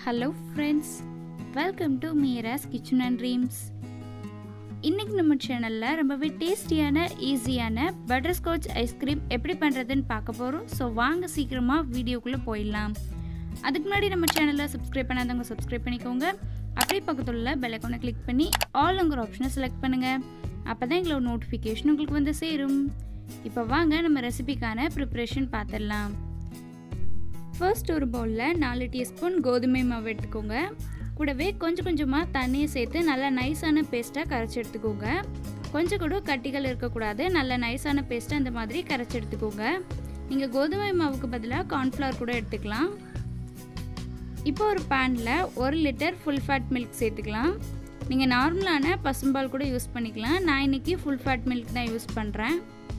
hello friends welcome to Meera's kitchen and dreams இன்றைக்கி நம்ம சேனலில் ரொம்பவே டேஸ்டியான ஈஸியான பட்டர்ஸ்காட்ச் ஐஸ்கிரீம் எப்படி பண்ணுறதுன்னு பார்க்க போகிறோம் ஸோ வாங்க சீக்கிரமாக வீடியோக்குள்ளே போயிடலாம் அதுக்கு முன்னாடி நம்ம சேனலை சப்ஸ்கிரைப் பண்ணாதவங்க சப்ஸ்கிரைப் பண்ணிக்கோங்க அப்படியே பக்கத்தில் உள்ள பெல்லைக்கோனை கிளிக் பண்ணி ஆல்ங்கிற ஆப்ஷனை செலக்ட் பண்ணுங்கள் அப்போ தான் எங்களோட நோட்டிஃபிகேஷன் உங்களுக்கு வந்து சேரும் இப்போ வாங்க நம்ம ரெசிபிக்கான ப்ரிப்ரேஷன் பார்த்துடலாம் ஃபர்ஸ்ட் ஒரு பவுலில் நாலு டீஸ்பூன் கோதுமை மாவு எடுத்துக்கோங்க கூடவே கொஞ்சம் கொஞ்சமாக தண்ணியை சேர்த்து நல்லா நைஸான பேஸ்ட்டாக கரைச்சி எடுத்துக்கோங்க கொஞ்சம் கூட கட்டிகள் இருக்கக்கூடாது நல்ல நைஸான பேஸ்ட்டாக இந்த மாதிரி கரைச்சி எடுத்துக்கோங்க நீங்கள் கோதுமை மாவுக்கு பதிலாக கார்ன்ஃப்ளவர் கூட எடுத்துக்கலாம் இப்போ ஒரு பேனில் ஒரு லிட்டர் ஃபுல் ஃபேட் மில்க் சேர்த்துக்கலாம் நீங்கள் நார்மலான பசும்பால் கூட யூஸ் பண்ணிக்கலாம் நான் இன்றைக்கி ஃபுல் ஃபேட் மில்க் தான் யூஸ் பண்ணுறேன்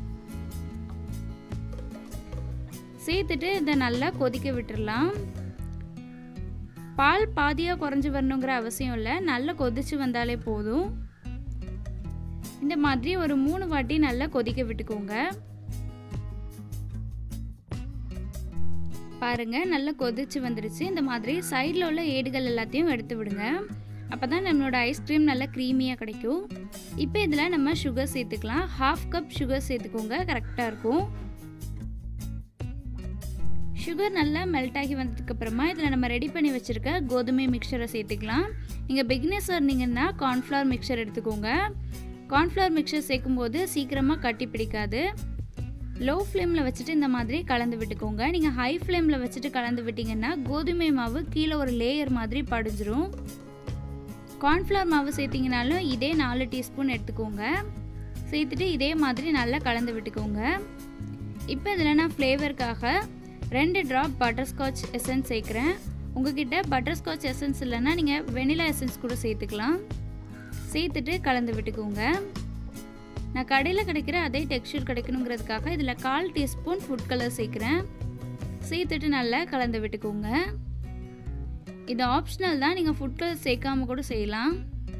சேர்த்துட்டு இதை நல்லா கொதிக்க விட்டுடலாம் பால் பாதியாக குறைஞ்சி வரணுங்கிற அவசியம் இல்லை நல்லா கொதிச்சு வந்தாலே போதும் இந்த மாதிரி ஒரு மூணு வாட்டி நல்லா கொதிக்க விட்டுக்கோங்க பாருங்க நல்லா கொதிச்சு வந்துடுச்சு இந்த மாதிரி சைடில் உள்ள ஏடுகள் எல்லாத்தையும் எடுத்து விடுங்க அப்போ தான் நம்மளோட ஐஸ்கிரீம் நல்லா க்ரீமியாக கிடைக்கும் இப்போ இதில் நம்ம சுகர் சேர்த்துக்கலாம் ஹாஃப் கப் சுகர் சேர்த்துக்கோங்க கரெக்டாக இருக்கும் சுகர் நல்லா மெல்ட் ஆகி வந்ததுக்கப்புறமா இதில் நம்ம ரெடி பண்ணி வச்சுருக்க கோதுமை மிக்சரை சேர்த்துக்கலாம் நீங்கள் பிக்னஸ் இருந்தீங்கன்னா கார்ன்ஃப்ளவர் மிக்சர் எடுத்துக்கோங்க கார்ன்ஃப்ளவர் மிக்சர் சேர்க்கும்போது சீக்கிரமாக கட்டி பிடிக்காது லோ ஃப்ளேமில் வச்சுட்டு இந்த மாதிரி கலந்து விட்டுக்கோங்க நீங்கள் ஹை ஃப்ளேமில் வச்சுட்டு கலந்து விட்டிங்கன்னா கோதுமை மாவு கீழே ஒரு லேயர் மாதிரி படிஞ்சிரும் கார்ன்ஃப்ளவர் மாவு சேர்த்திங்கனாலும் இதே நாலு டீஸ்பூன் எடுத்துக்கோங்க சேர்த்துட்டு இதே மாதிரி நல்லா கலந்து விட்டுக்கோங்க இப்போ இதில் நான் ஃப்ளேவருக்காக ரெண்டு ட்ராப் பட்டர்ஸ்காட்ச் எசன்ஸ் சேர்க்குறேன் உங்ககிட்ட பட்டர்ஸ்காட்ச் எசன்ஸ் இல்லைன்னா நீங்கள் வெனிலா எசன்ஸ் கூட சேர்த்துக்கலாம் சேர்த்துட்டு கலந்து விட்டுக்கோங்க நான் கடையில் கிடைக்கிற அதே டெக்ஸ்சர் கிடைக்கணுங்கிறதுக்காக இதில் கால் டீஸ்பூன் ஃபுட் கலர் சேர்க்குறேன் சேர்த்துட்டு நல்லா கலந்து விட்டுக்கோங்க இது ஆப்ஷனல் தான் நீங்கள் ஃபுட் கலர் சேர்க்காம கூட செய்யலாம்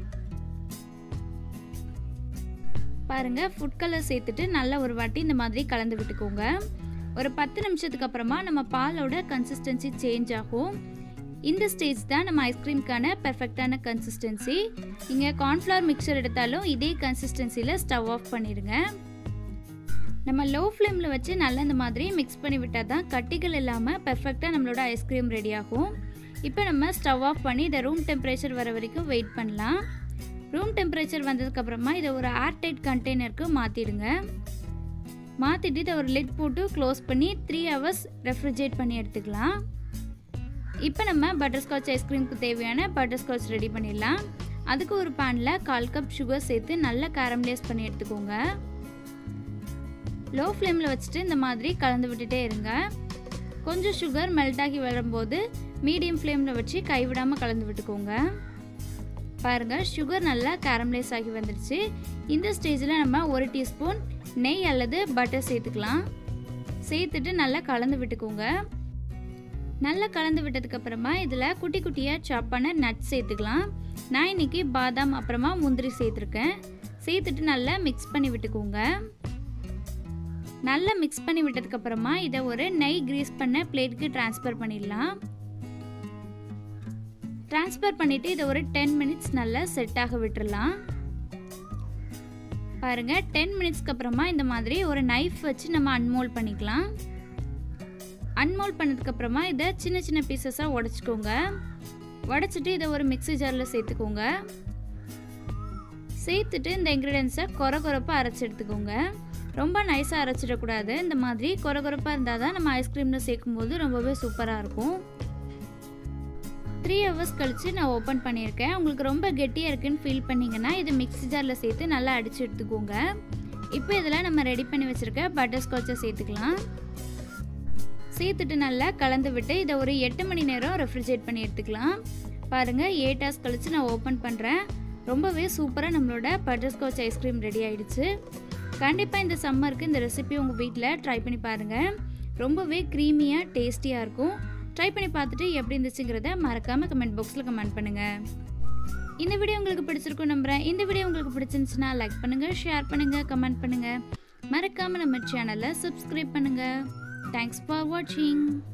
பாருங்கள் ஃபுட் கலர் சேர்த்துட்டு நல்லா ஒரு வாட்டி இந்த மாதிரி கலந்து விட்டுக்கோங்க ஒரு பத்து நிமிஷத்துக்கு அப்புறமா நம்ம பாலோட கன்சிஸ்டன்சி சேஞ்ச் ஆகும் இந்த ஸ்டேஜ் தான் நம்ம ஐஸ்கிரீம்க்கான பெர்ஃபெக்டான கன்சிஸ்டன்சி நீங்கள் கார்ன்ஃப்ளவர் மிக்சர் எடுத்தாலும் இதே கன்சிஸ்டன்சியில் ஸ்டவ் ஆஃப் பண்ணிடுங்க நம்ம லோ ஃப்ளேமில் வச்சு நல்லா இந்த மாதிரி மிக்ஸ் பண்ணி விட்டால் தான் கட்டிகள் இல்லாமல் பெர்ஃபெக்டாக நம்மளோட ஐஸ்கிரீம் ரெடி ஆகும் இப்போ நம்ம ஸ்டவ் ஆஃப் பண்ணி இதை ரூம் டெம்பரேச்சர் வர வரைக்கும் வெயிட் பண்ணலாம் ரூம் டெம்பரேச்சர் வந்ததுக்கப்புறமா இதை ஒரு ஏர்டைட் கண்டெய்னருக்கு மாற்றிடுங்க மாற்றிட்டு இதை ஒரு லிட் போட்டு க்ளோஸ் பண்ணி த்ரீ ஹவர்ஸ் ரெஃப்ரிஜரேட் பண்ணி எடுத்துக்கலாம் இப்போ நம்ம பட்டர்ஸ்காட்ச் ஐஸ்கிரீமுக்கு தேவையான பட்டர்ஸ்காட்ச் ரெடி பண்ணிடலாம் அதுக்கு ஒரு பேனில் கால் கப் சுகர் சேர்த்து நல்லா கேரமலைஸ் பண்ணி எடுத்துக்கோங்க லோ ஃப்ளேமில் வச்சுட்டு இந்த மாதிரி கலந்து விட்டுட்டே இருங்க கொஞ்சம் சுகர் மெல்ட் ஆகி வரும்போது மீடியம் ஃப்ளேமில் வச்சு கைவிடாமல் கலந்து விட்டுக்கோங்க பாருங்கள் சுகர் நல்லா கேரமலைஸ் ஆகி வந்துடுச்சு இந்த ஸ்டேஜில் நம்ம ஒரு டீஸ்பூன் நெய் அல்லது பட்டர் சேர்த்துக்கலாம் சேர்த்துட்டு நல்லா கலந்து விட்டுக்கோங்க நல்லா கலந்து விட்டதுக்கப்புறமா இதில் குட்டி குட்டியாக சாப் பண்ண நட்ஸ் சேர்த்துக்கலாம் நான் இன்றைக்கி பாதாம் அப்புறமா முந்திரி சேர்த்துருக்கேன் சேர்த்துட்டு நல்லா மிக்ஸ் பண்ணி விட்டுக்கோங்க நல்லா மிக்ஸ் பண்ணி விட்டதுக்கப்புறமா இதை ஒரு நெய் க்ரீஸ் பண்ண பிளேட்டுக்கு ட்ரான்ஸ்ஃபர் பண்ணிடலாம் ட்ரான்ஸ்ஃபர் பண்ணிவிட்டு இதை ஒரு டென் மினிட்ஸ் நல்லா செட் ஆக விட்டுறலாம் பாருங்கள் டென் மினிட்ஸ்க்கு அப்புறமா இந்த மாதிரி ஒரு நைஃப் வச்சு நம்ம அன்மோல் பண்ணிக்கலாம் அன்மோல் பண்ணதுக்கப்புறமா இதை சின்ன சின்ன பீசஸாக உடச்சிக்கோங்க உடச்சிட்டு இதை ஒரு மிக்ஸி ஜாரில் சேர்த்துக்கோங்க சேர்த்துட்டு இந்த இன்க்ரீடியன்ஸை குறை குறைப்பாக அரைச்சி எடுத்துக்கோங்க ரொம்ப நைஸாக அரைச்சிடக்கூடாது இந்த மாதிரி குறை குறைப்பாக இருந்தால் தான் நம்ம ஐஸ்கிரீமில் சேர்க்கும்போது ரொம்பவே சூப்பராக இருக்கும் த்ரீ ஹவர்ஸ் கழித்து நான் ஓப்பன் பண்ணியிருக்கேன் உங்களுக்கு ரொம்ப கெட்டியாக இருக்குன்னு ஃபீல் பண்ணிங்கன்னா இது மிக்ஸி ஜாரில் சேர்த்து நல்லா அடித்து எடுத்துக்கோங்க இப்போ இதில் நம்ம ரெடி பண்ணி வச்சுருக்க பட்டர் ஸ்காட்சை சேர்த்துக்கலாம் சேர்த்துட்டு நல்லா கலந்து விட்டு இதை ஒரு எட்டு மணி நேரம் ரெஃப்ரிஜரேட் பண்ணி எடுத்துக்கலாம் பாருங்கள் எயிட் ஹவர்ஸ் கழித்து நான் ஓப்பன் பண்ணுறேன் ரொம்பவே சூப்பராக நம்மளோட பட்டர் ஸ்காட்ச் ஐஸ்கிரீம் ரெடி ஆகிடுச்சு கண்டிப்பாக இந்த சம்மருக்கு இந்த ரெசிபி உங்கள் வீட்டில் ட்ரை பண்ணி பாருங்கள் ரொம்பவே க்ரீமியாக டேஸ்டியாக இருக்கும் ட்ரை பண்ணி பார்த்துட்டு எப்படி இருந்துச்சுங்கிறத மறக்காமல் கமெண்ட் பாக்ஸில் கமெண்ட் பண்ணுங்கள் இந்த வீடியோ உங்களுக்கு பிடிச்சிருக்கும் நம்புகிறேன் இந்த வீடியோ உங்களுக்கு பிடிச்சிருந்துச்சுன்னா லைக் பண்ணுங்கள் ஷேர் பண்ணுங்கள் கமெண்ட் பண்ணுங்கள் மறக்காமல் நம்ம சேனலை சப்ஸ்கிரைப் பண்ணுங்கள் தேங்க்ஸ் ஃபார் வாட்சிங்